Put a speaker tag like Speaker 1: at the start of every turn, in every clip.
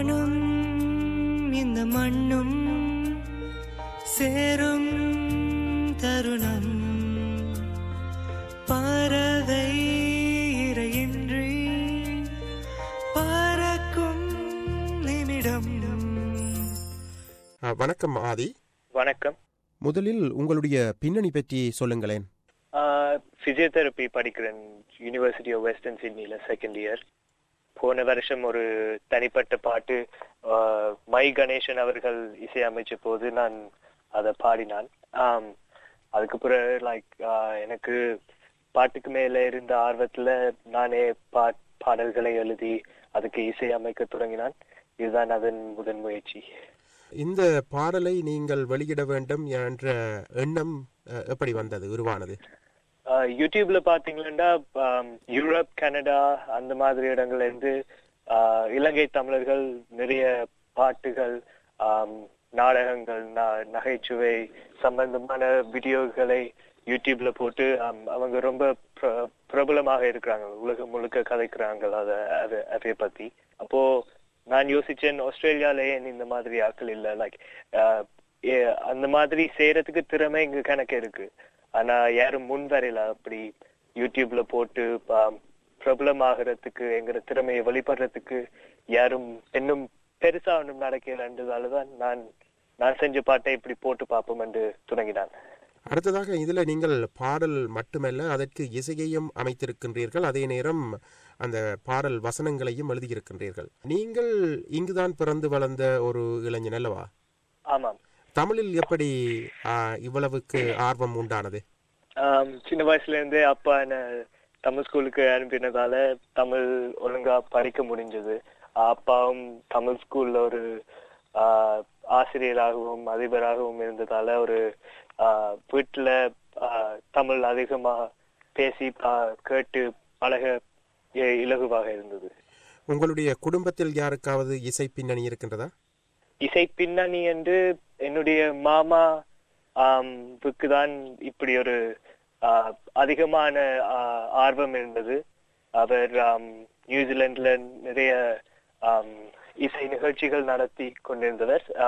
Speaker 1: வானும் இந்த மண்ணும் சேரும் தருணம் பறவை இறையின்றி பறக்கும் நிமிடம்
Speaker 2: ஆ, வணக்கம் ஆதி
Speaker 3: வணக்கம்
Speaker 2: முதலில் உங்களுடைய பின்னணி பற்றி சொல்லுங்களேன்
Speaker 3: பிசியோதெரப்பி படிக்கிறேன் யூனிவர்சிட்டி ஆஃப் வெஸ்டர்ன் சிட்னில செகண்ட் இயர் போன வருஷம் ஒரு தனிப்பட்ட பாட்டு ஆஹ், மை கணேசன் அவர்கள் இசையமைச்ச போது நான் அதை பாடினான் ஆம், அதுக்கு பிறகு லைக் எனக்கு பாட்டுக்கு மேல இருந்த ஆர்வத்துல நானே பா பாடல்களை எழுதி அதுக்கு இசை அமைக்க தொடங்கினான் இதுதான் அதன் முதன் முயற்சி
Speaker 2: இந்த பாடலை நீங்கள் வெளியிட வேண்டும் என்ற எண்ணம் அ, எப்படி வந்தது உருவானது
Speaker 3: ஆஹ் யூடியூப்ல பாத்தீங்கன்னா ஆம், யூரோப் கனடா அந்த மாதிரி இடங்கள்ல இருந்து ஆஹ், இலங்கை தமிழர்கள் நிறைய பாட்டுகள் ஆம், நாடகங்கள் ந- நகைச்சுவை சம்பந்தமான வீடியோக்களை யூடியூப்ல போட்டு ஆம், அவங்க ரொம்ப பிர- பிரபலமாக இருக்கிறாங்க உலகம் முழுக்க கதைக்கிறாங்க அத அது அதை பத்தி அப்போ நான் யோசிச்சேன் ஆஸ்திரேலியால ஏன் இந்த மாதிரி ஆட்கள் இல்ல லைக் அந்த மாதிரி செய்யறதுக்கு திறமை இங்க கணக்கு இருக்கு ஆனா யாரும் முன் வரையில அப்படி யூடியூப்ல போட்டு ஆம், பிரபலமாகறதுக்கு எங்கிற திறமையை வெளிப்படுறதுக்கு யாரும் இன்னும் பெருசா ஒன்றும் நடக்கலன்றதாலதான் நான் நான் செஞ்ச பாட்டை இப்படி போட்டு பார்ப்போம் என்று தொடங்கினான்
Speaker 2: அடுத்ததாக இதில் நீங்கள் பாடல் மட்டுமல்ல அதற்கு இசையையும் அமைத்திருக்கின்றீர்கள் அதே நேரம் அந்த பாடல் வசனங்களையும் எழுதியிருக்கின்றீர்கள் நீங்கள் இங்குதான் பிறந்து வளர்ந்த ஒரு இளைஞன் அல்லவா
Speaker 3: ஆமாம்
Speaker 2: தமிழில் எப்படி ஆ, இவ்வளவுக்கு ஆர்வம் உண்டானது
Speaker 3: ஆம், சின்ன வயசுல இருந்தே அப்பா என்ன தமிழ் ஸ்கூலுக்கு அனுப்பினதால தமிழ் ஒழுங்கா படிக்க முடிஞ்சது அப்பாவும் தமிழ் ஸ்கூல்ல ஒரு ஆஹ், ஆசிரியராகவும் அதிபராகவும் இருந்ததால ஒரு ஆஹ், வீட்டுல ஆஹ், தமிழ் அதிகமா பேசி பா- கேட்டு பழக இ- இலகுவாக இருந்தது
Speaker 2: உங்களுடைய குடும்பத்தில் யாருக்காவது இசை பின்னணி இருக்கின்றதா
Speaker 3: இசை பின்னணி என்று என்னுடைய மாமா ஆம் தான் இப்படி ஒரு ஆ, அதிகமான ஆ, ஆர்வம் இருந்தது அவர் ஆம், நியூசிலாந்துல நிறைய ஆம், இசை நிகழ்ச்சிகள் நடத்தி கொண்டிருந்தவர் ஆ,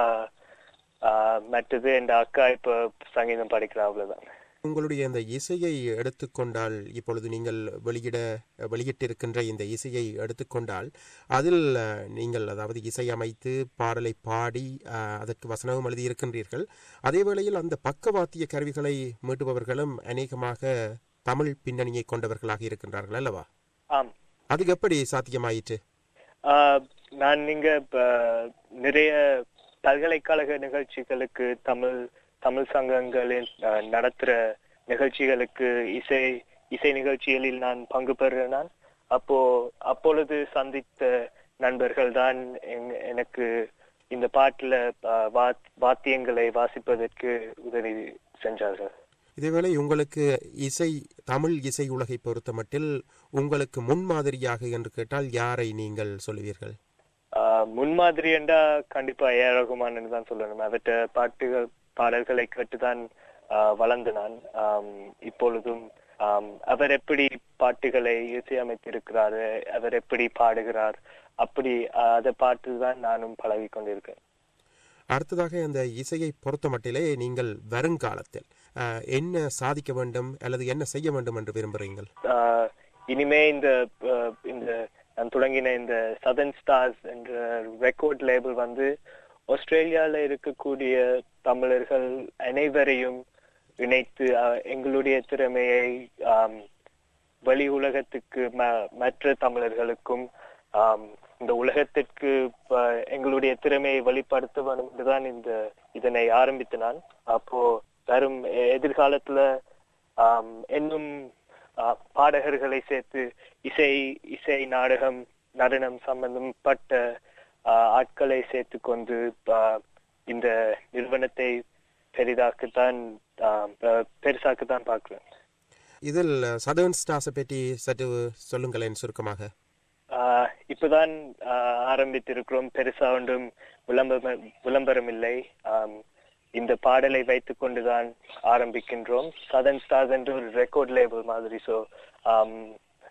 Speaker 3: ஆ, மற்றது என் அக்கா இப்ப சங்கீதம் படிக்கிறா அவ்வளவுதான்
Speaker 2: உங்களுடைய இந்த இசையை எடுத்துக்கொண்டால் இப்பொழுது நீங்கள் வெளியிட வெளியிட்டிருக்கின்ற இந்த இசையை எடுத்துக்கொண்டால் அதில் அஹ், நீங்கள் அதாவது இசை அமைத்து பாடலை பாடி அஹ், அதற்கு வசனமும் எழுதியிருக்கின்றீர்கள் அதே வேளையில் அந்த பக்கவாத்திய கருவிகளை மீட்டுபவர்களும் அநேகமாக தமிழ் பின்னணியை கொண்டவர்களாக இருக்கின்றார்கள் அல்லவா
Speaker 3: ஆம்
Speaker 2: அது எப்படி சாத்தியமாயிற்று
Speaker 3: ஆஹ் நான் இங்க ப- நிறைய பல்கலைக்கழக நிகழ்ச்சிகளுக்கு தமிழ் தமிழ் சங்கங்களில் ஆஹ், நடத்துற நிகழ்ச்சிகளுக்கு இசை இசை நிகழ்ச்சிகளில் நான் பங்கு பெறுகிறேன் நான். அப்போ அப்பொழுது சந்தித்த நண்பர்கள் தான் எங்க- எனக்கு இந்த பாட்டுல ஆஹ், வாத்- வாத்தியங்களை வாசிப்பதற்கு உதவி செஞ்சார்கள்
Speaker 2: இதேவேளை உங்களுக்கு இசை தமிழ் இசை உலகை பொறுத்த மட்டில் உங்களுக்கு முன்மாதிரியாக என்று கேட்டால் யாரை நீங்கள் சொல்லுவீர்கள்
Speaker 3: ஆஹ் முன்மாதிரி என்றா கண்டிப்பா ஏ ஆர் ரகுமான் தான் சொல்லணும் அவற்ற பாட்டுகள் பாடல்களை கேட்டுதான் ஆஹ் வளர்ந்து நான் ஆம், இப்பொழுதும் ஆம், அவர் எப்படி பாட்டுகளை இசையமைத்திருக்கிறாரு அவர் எப்படி பாடுகிறார் அப்படி ஆஹ், அதை பார்த்து தான் நானும் பழகி கொண்டிருக்கேன்
Speaker 2: அடுத்ததாக இந்த இசையை பொறுத்த மட்டிலே நீங்கள் வருங்காலத்தில் அஹ், என்ன சாதிக்க வேண்டும் அல்லது என்ன செய்ய வேண்டும் என்று விரும்புகிறீர்கள்
Speaker 3: ஆஹ் இனிமே இந்த ஆஹ் இந்த நான் தொடங்கின இந்த சதன் ஸ்டார்ஸ் என்ற ரெக்கார்ட் லேபிள் வந்து ஆஸ்திரேலியால இருக்கக்கூடிய தமிழர்கள் அனைவரையும் இணைத்து ஆஹ் எங்களுடைய திறமையை ஆம், வெளி உலகத்துக்கு ம- மற்ற தமிழர்களுக்கும் ஆம், இந்த உலகத்திற்கு ப- எங்களுடைய திறமையை வெளிப்படுத்த வேண்டும் என்றுதான் இந்த இதனை ஆரம்பித்து நான் அப்போ வரும் எ- எதிர்காலத்துல ஆம், இன்னும் ஆ, பாடகர்களை சேர்த்து இசை இசை நாடகம் நடனம் சம்பந்தப்பட்ட ஆ, ஆட்களை சேர்த்து கொண்டு ஆ, இந்த நிறுவனத்தை பெரிதாக்கத்தான் ஆ, பெ- பெருசாக்கத்தான் பார்க்கிறேன்
Speaker 2: இதில் சதர்ன் ஸ்டார்ஸை பற்றி சற்று சொல்லுங்களேன் சுருக்கமாக
Speaker 3: ஆஹ் இப்பதான் ஆஹ் ஆரம்பித்திருக்கிறோம் பெருசா ஒன்றும் விளம்பரம் விளம்பரம் இல்லை ஆம், இந்த பாடலை வைத்துக் கொண்டுதான் ஆரம்பிக்கின்றோம் சதன் ஸ்டார்ஸ் என்று ஒரு ரெக்கார்ட் லேபிள் மாதிரி சோ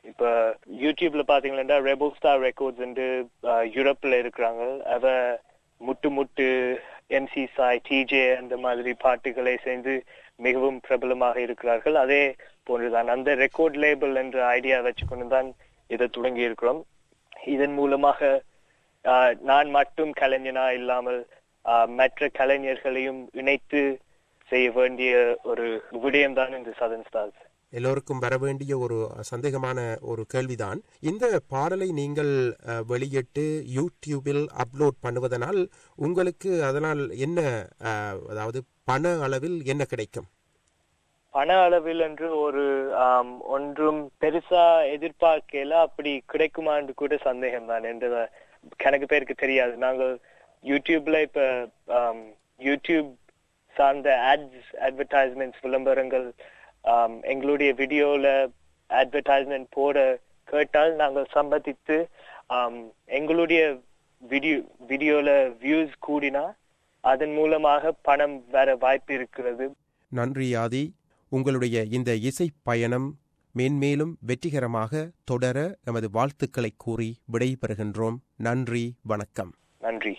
Speaker 3: இப்ப யூடியூப்ல பாத்தீங்கன்னா ரெபல் ஸ்டார் ரெக்கார்ட்ஸ் யூரோப்ல இருக்கிறாங்க அவ முட்டு முட்டு எம்சி சாய் டிஜே அந்த மாதிரி பாட்டுகளை சேர்ந்து மிகவும் பிரபலமாக இருக்கிறார்கள் அதே போன்றுதான் அந்த ரெக்கார்ட் லேபிள் என்ற ஐடியா வச்சுக்கொண்டு தான் இதை தொடங்கி இருக்கிறோம் இதன் மூலமாக ஆஹ், நான் மட்டும் கலைஞனா இல்லாமல் ஆஹ், மற்ற கலைஞர்களையும் இணைத்து செய்ய வேண்டிய ஒரு விடயம்தான் இந்த சதன் ஸ்டார்ஸ்
Speaker 2: எல்லோருக்கும் வர வேண்டிய ஒரு சந்தேகமான ஒரு கேள்விதான் இந்த பாடலை நீங்கள் அஹ், வெளியிட்டு யூடியூபில் அப்லோட் பண்ணுவதனால் உங்களுக்கு அதனால் என்ன அஹ், அதாவது பண அளவில் என்ன கிடைக்கும்
Speaker 3: பண அளவில் என்று ஒரு ஆம், ஒன்றும் பெருசா எதிர்பார்க்கல அப்படி கிடைக்குமான்னு கூட சந்தேகம் தான் என்று கணக்கு பேருக்கு தெரியாது நாங்கள் யூடியூப்ல இப்ப ஆம், யூடியூப் சார்ந்த ஆட்ஸ் அட்வர்டைஸ்மெண்ட்ஸ் விளம்பரங்கள் ஆம், எங்களுடைய வீடியோல அட்வர்டைஸ்மெண்ட் போட கேட்டால் நாங்கள் சம்பந்தித்து ஆம், எங்களுடைய வீடியோ வீடியோல வியூஸ் கூடினா அதன் மூலமாக பணம் வர வாய்ப்பு இருக்கிறது
Speaker 2: நன்றி ஆதி உங்களுடைய இந்த இசை பயணம் மேன்மேலும் வெற்றிகரமாக தொடர எமது வாழ்த்துக்களை கூறி விடைபெறுகின்றோம் நன்றி வணக்கம்
Speaker 3: நன்றி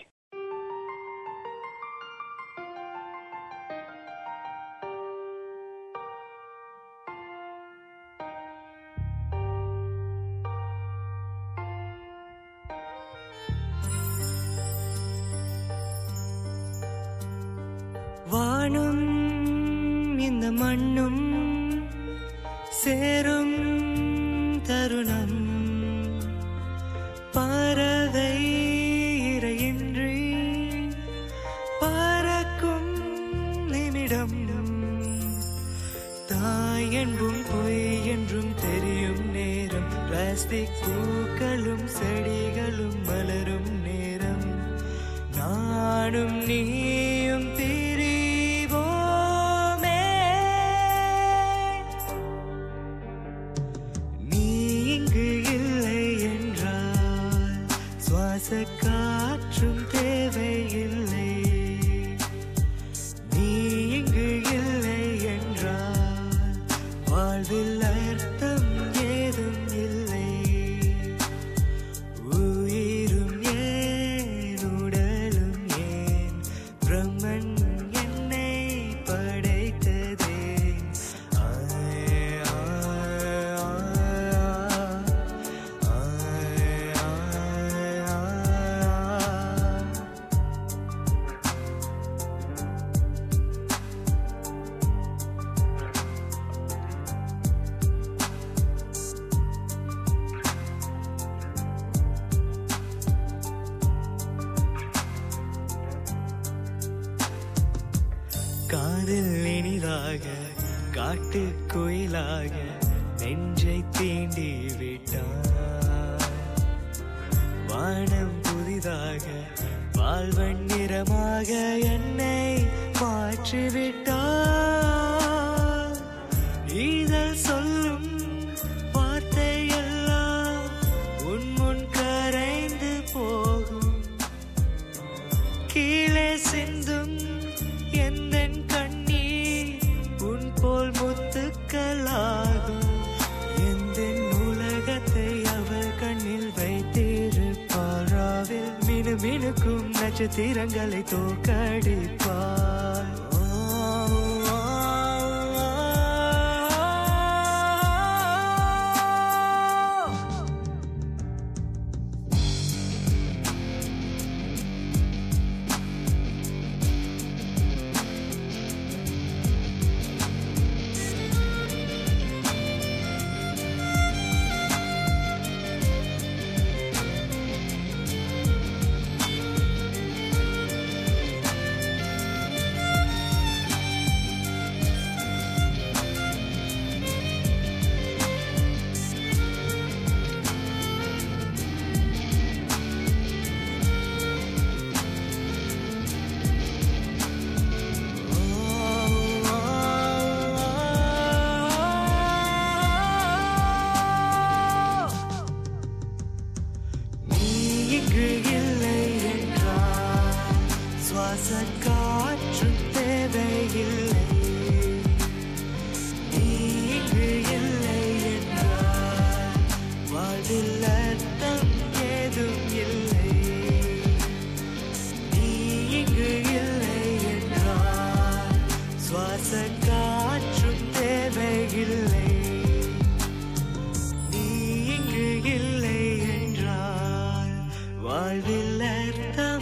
Speaker 1: வானும் இந்த மண்ணும் சேரும் தருணம் பறவை இறையின்றி பறக்கும் நிமிடம் தாய் என்பும் பொய் என்றும் தெரியும் நேரம் பிளாஸ்டிக் பூக்களும் செடிகளும் மலரும் நேரம் நானும் நீயும் பிரிவோமே நீ இங்கு இல்லை என்றால் சுவாச காற்றும் தேவையில்லை நீ இங்கு இல்லை என்றால் வாழ்வில் அர்த்தம் ஏதும் இல்லை உயிரும் ஏன் உடலும் ஏன் பிரம்மன் என்னை படைத்ததே ஆய், ஆய், ஆய், ஆய், ஆய். காதில் இனிதாக காட்டு குயிலாக நெஞ்சை தீண்டி விட்டார் வானம் புதிதாக வாழ்வண்ணிறமாக என்னை மாற்றிவிட்டார் இதழ் சொல்லும் வார்த்தையெல்லாம் உன் முன் கரைந்து போகும் கீழே சிந்தும் எந்தன் கண்ணீர் உன் போல் முத்துக்களாகும் எந்த உலகத்தை அவள் கண்ணில் வைத்திருப்பாராவில் மினு மினுக்கும் நட்சத்திரங்களை தோக்கடிப்பார் நீ இங்கு இல்லை என்றால் சுவாச காற்றும் தேவையில்லை நீ இங்கு இல்லை என்றால் மலர்தான்